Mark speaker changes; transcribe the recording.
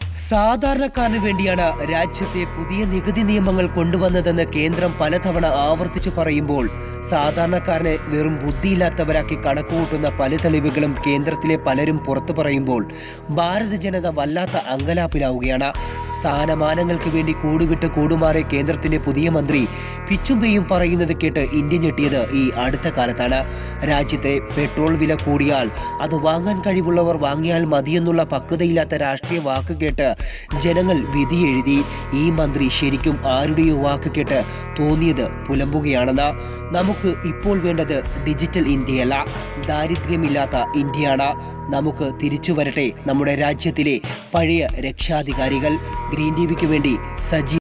Speaker 1: സാധാരണക്കാരന് വേണ്ടിയാണ് രാജ്യത്തെ പുതിയ നികുതി നിയമങ്ങൾ കൊണ്ടുവന്നതെന്ന് കേന്ദ്രം പലതവണ ആവർത്തിച്ചു പറയുമ്പോൾ സാധാരണക്കാരനെ വെറും ബുദ്ധിയില്ലാത്തവരാക്കി കണക്കുകൂട്ടുന്ന പല തെളിവുകളും കേന്ദ്രത്തിലെ പലരും പുറത്തു പറയുമ്പോൾ ഭാരത ജനത വല്ലാത്ത അങ്കലാപ്പിലാവുകയാണ് സ്ഥാനമാനങ്ങൾക്ക് വേണ്ടി കൂടുവിട്ട് കൂടുമാറിയ കേന്ദ്രത്തിന്റെ പുതിയ മന്ത്രി പിച്ചുംപെയും പറയുന്നത് കേട്ട് ഇന്ത്യ ഞെട്ടിയത് ഈ അടുത്ത കാലത്താണ് രാജ്യത്തെ പെട്രോൾ വില കൂടിയാൽ അത് വാങ്ങാൻ കഴിവുള്ളവർ വാങ്ങിയാൽ മതിയെന്നുള്ള പക്വതയില്ലാത്ത രാഷ്ട്രീയ വാക്ക് കേട്ട് ജനങ്ങൾ വിധി എഴുതി ഈ മന്ത്രി ശരിക്കും ആരുടെയോ വാക്ക് കേട്ട് തോന്നിയത് പുലമ്പുകയാണെന്ന് നമുക്ക് ഇപ്പോൾ വേണ്ടത് ഡിജിറ്റൽ ഇന്ത്യയല്ല ദാരിദ്ര്യമില്ലാത്ത ഇന്ത്യയാണ് നമുക്ക് തിരിച്ചു വരട്ടെ നമ്മുടെ രാജ്യത്തിലെ പഴയ രക്ഷാധികാരികൾ ഗ്രീൻ ടി വിക്ക് വേണ്ടി സജീവ